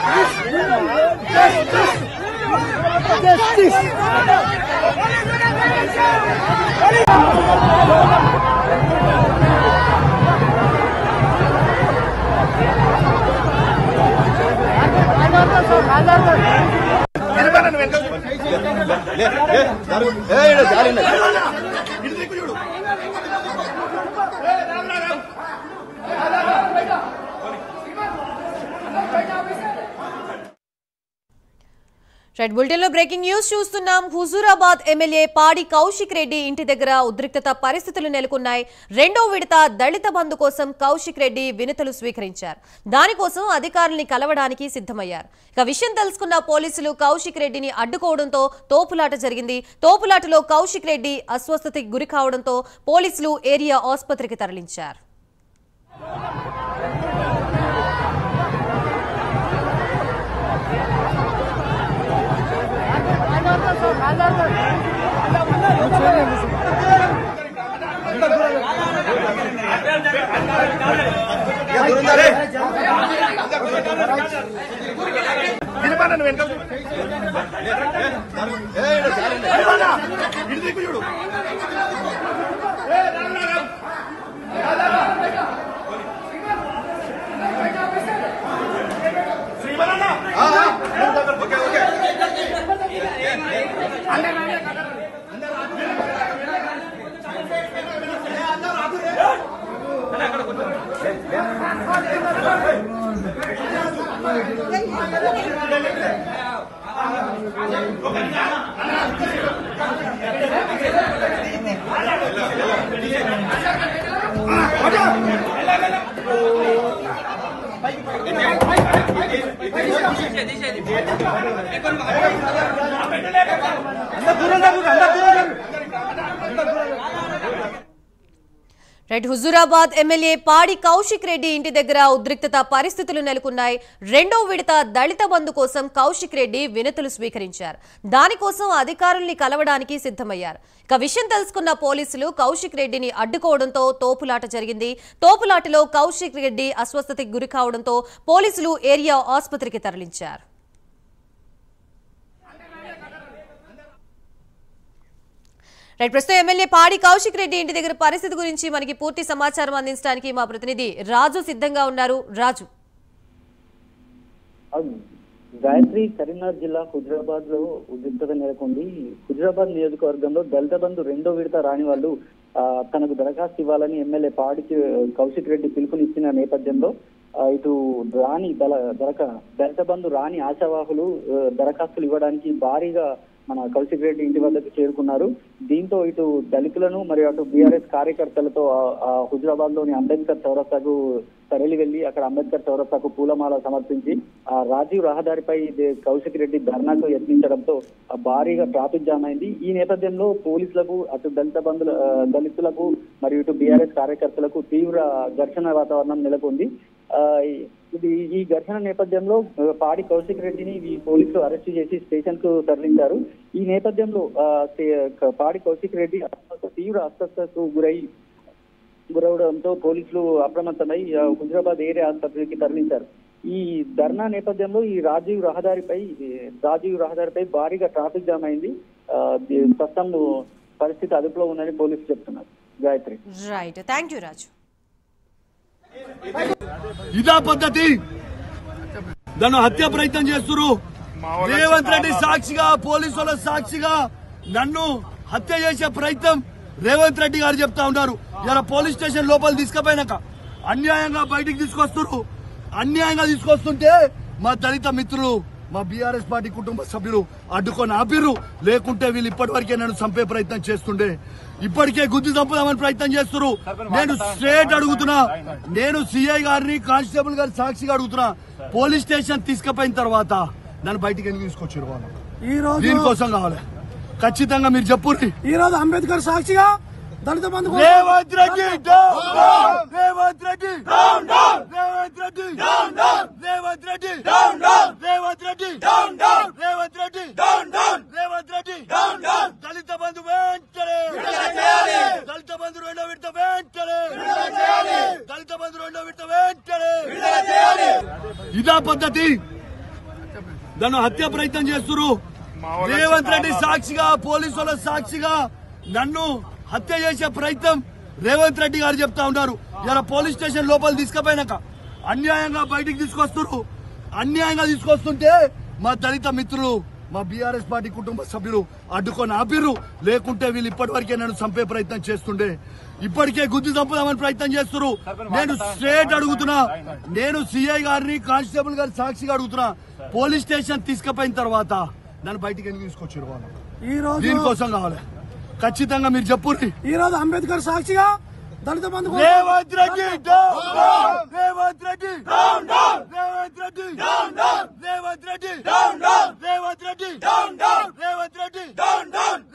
Right bulletin లో breaking news చూస్తున్నాం Huzurabad MLA పాడి కౌశిక్ రెడ్డి ఇంటి దగ్గర ఉద్రిక్తత పరిస్థితులు నెలకొన్నాయి రెండో విడత దళిత బంధు కోసం కౌశిక్ రెడ్డి వినతులు స్వీకరించారు దానికోసం అధికారుల్ని కలవడానికి సిద్ధమయ్యారు ఇక విషయం తెలుసుకున్న పోలీసులు కౌశిక్ రెడ్డిని అడ్డుకోవడంతో తోపులాట జరిగింది తోపులాటలో కౌశిక్ రెడ్డి అస్వస్థతకి గురి కావడంతో పోలీసులు ఏరియా ఆసుపత్రికి తరలించారు రైట్ హుజూరాబాద్ ఎమ్మెల్యే పాడి కౌశిక్ రెడ్డి ఇంటి దగ్గర ఉద్రిక్తత పరిస్థితులు నెలకొన్నాయి రెండో విడత దళిత బంధు కోసం కౌశిక్ రెడ్డి వినతులు స్వీకరించారు దానికోసం అధికారుల్ని కలవడానికి సిద్ధమయ్యారు ఇక విషయం తెలుసుకున్న పోలీసులు కౌశిక్ రెడ్డిని అడ్డుకోవడంతో తోపులాట జరిగింది తోపులాటలో కౌశిక్ రెడ్డి అస్వస్థతకి గురి కావడంతో పోలీసులు ఏరియా ఆసుపత్రికి తరలించారు రైట్ ప్రస్తుతం ఎమ్మెల్యే పాడి కౌశిక్ రెడ్డి ఇంటి దగ్గర పరిస్థితి గురించి మనకి పూర్తి సమాచారం అందించడానికి మా ప్రతినిధి రాజు సిద్ధంగా ఉన్నారు రాజు అవును. గాయత్రి కరీంనగర్ జిల్లా హుజరాబాద్ లో ఉద్రిక్తత నెలకొంది హుజరాబాద్ నియోజకవర్గంలో దళిత బంధు రెండో విడత రాని వాళ్ళు ఆ, తనకు దరఖాస్తు ఇవ్వాలని ఎమ్మెల్యే పాడికి కౌశిక్ రెడ్డి పిలుపునిచ్చిన నేపథ్యంలో ఆ, ఇటు రాని దళ దరక దళిత బంధు రాని ఆశావాహులు ఆ, దరఖాస్తులు ఇవ్వడానికి భారీగా మన కౌశిక్ రెడ్డి ఇంటి వద్దకు చేరుకున్నారు దీంతో ఇటు దళితులను మరియు అటు బీఆర్ఎస్ కార్యకర్తలతో ఆ- ఆ హుజరాబాద్ లోని అంబేద్కర్ చౌరస్తాకు తరలి వెళ్లి అక్కడ అంబేద్కర్ చౌరస్తాకు పూలమాల సమర్పించి ఆ రాజీవ్ రహదారిపై ఇది కౌశిక్ రెడ్డి ధర్నాకు యత్నించడంతో ఆ భారీగా ట్రాఫిక్ జామ్ అయింది ఈ నేపథ్యంలో పోలీసులకు అటు దళిత బంధుల ఆ, దళితులకు మరియు ఇటు బీఆర్ఎస్ కార్యకర్తలకు తీవ్ర ఘర్షణ వాతావరణం నెలకొంది ఆ, ఈ- ఇది ఈ ఘర్షణ నేపథ్యంలో ఆ, పాడి కౌశిక్ రెడ్డిని ఈ పోలీసులు అరెస్ట్ చేసి స్టేషన్ కు తరలించారు ఈ నేపథ్యంలో ఆ, తే- క- పాడి కౌశిక్ రెడ్డి అస్వస్థ తీవ్ర అస్వస్థతకు గురై గురవడంతో పోలీసులు అప్రమత్తమై ఆ, హుజరాబాద్ ఏరియా ఆసుపత్రికి తరలించారు ఈ ధర్నా నేపథ్యంలో ఈ రాజీవ్ రహదారిపై ఈ రాజీవ్ రహదారిపై భారీగా ట్రాఫిక్ జామ్ అయింది ఆ, ది- ప్రస్తుతం పరిస్థితి అదుపులో ఉందని పోలీసులు చెప్తున్నారు Gayatri right thank you Raju ఇదా పద్ధతి నన్ను హత్య ప్రయత్నం చేస్తున్నారు రేవంత్ రెడ్డి సాక్షిగా పోలీసుల సాక్షిగా నన్ను హత్య చేసే ప్రయత్నం రేవంత్ రెడ్డి గారు చెప్తా ఉన్నారు ఇలా పోలీస్ స్టేషన్ లోపల తీసుకుపోయినాక అన్యాయంగా బయటికి తీసుకొస్తున్నారు అన్యాయంగా తీసుకొస్తుంటే మా దళిత మిత్రులు మా బీఆర్ఎస్ పార్టీ కుటుంబ సభ్యులు అడ్డుకొని ఆపిర్రు లేకుంటే వీళ్ళు ఇప్పటివరకే నన్ను చంపే ప్రయత్నం చేస్తుండే ఇప్పటికే గుద్ది చంపుదామని ప్రయత్నం చేస్తున్నారు నేను స్ట్రేట్ అడుగుతున్నా నేను సిఐ గారిని కానిస్టేబుల్ గారి సాక్షిగా అడుగుతున్నా పోలీస్ స్టేషన్ తీసుకుపోయిన తర్వాత నన్ను బయటికి ఎందుకు తీసుకొచ్చారు వాళ్ళు ఈ రోజు దీనికోసం కావాలి ఖచ్చితంగా మీరు చెప్పుర్రి ఈ రోజు అంబేద్కర్ సాక్షిగా దళిత బంధు కోసం Revanth Reddy down, down. Revanth Reddy down, down. Revanth Reddy down, down. Revanth Reddy down, down. Revanth Reddy down, down. Revanth Reddy down, down. Revanth Reddy down, down. దళిత బంధు వెంటనే దళిత బంధు రెండో విడత వెంటనే దళిత బంధు రెండో విడత వెంటనే ఇదా పద్ధతి నన్ను హత్య ప్రయత్నం చేస్తున్నారు రేవంత్ రెడ్డి సాక్షిగా పోలీసుల సాక్షిగా నన్ను హత్య చేసే ప్రయత్నం రేవంత్ రెడ్డి గారు చెప్తా ఉన్నారు ఇలా పోలీస్ స్టేషన్ లోపల తీసుకుపోయినాక అన్యాయంగా బయటికి తీసుకొస్తున్నారు అన్యాయంగా తీసుకొస్తుంటే మా దళిత మిత్రులు మా బీఆర్ఎస్ పార్టీ కుటుంబ సభ్యులు అడ్డుకొని ఆపిర్రు లేకుంటే వీళ్ళు ఇప్పటి వరకే నన్ను చంపే ప్రయత్నం చేస్తుండే ఇప్పటికే గుద్ది చంపుదామని ప్రయత్నం చేస్తున్నారు నేను స్ట్రేట్ అడుగుతున్నా నేను సిఐ గారిని కానిస్టేబుల్ గారి సాక్షిగా అడుగుతున్నా పోలీస్ స్టేషన్ తీసుకుపోయిన తర్వాత నన్ను బయటికి ఎందుకు తీసుకొచ్చారు వాళ్ళు ఈ రోజు దీనికోసం కావాలి ఖచ్చితంగా మీరు చెప్పుర్రి ఈ రోజు అంబేద్కర్ సాక్షిగా దళిత బంధు కోసం Revanth Reddy down, down. Revanth Reddy down, down. Revanth Reddy down, down. Revanth Reddy down, down. Revanth Reddy down, down. Revanth Reddy down, down.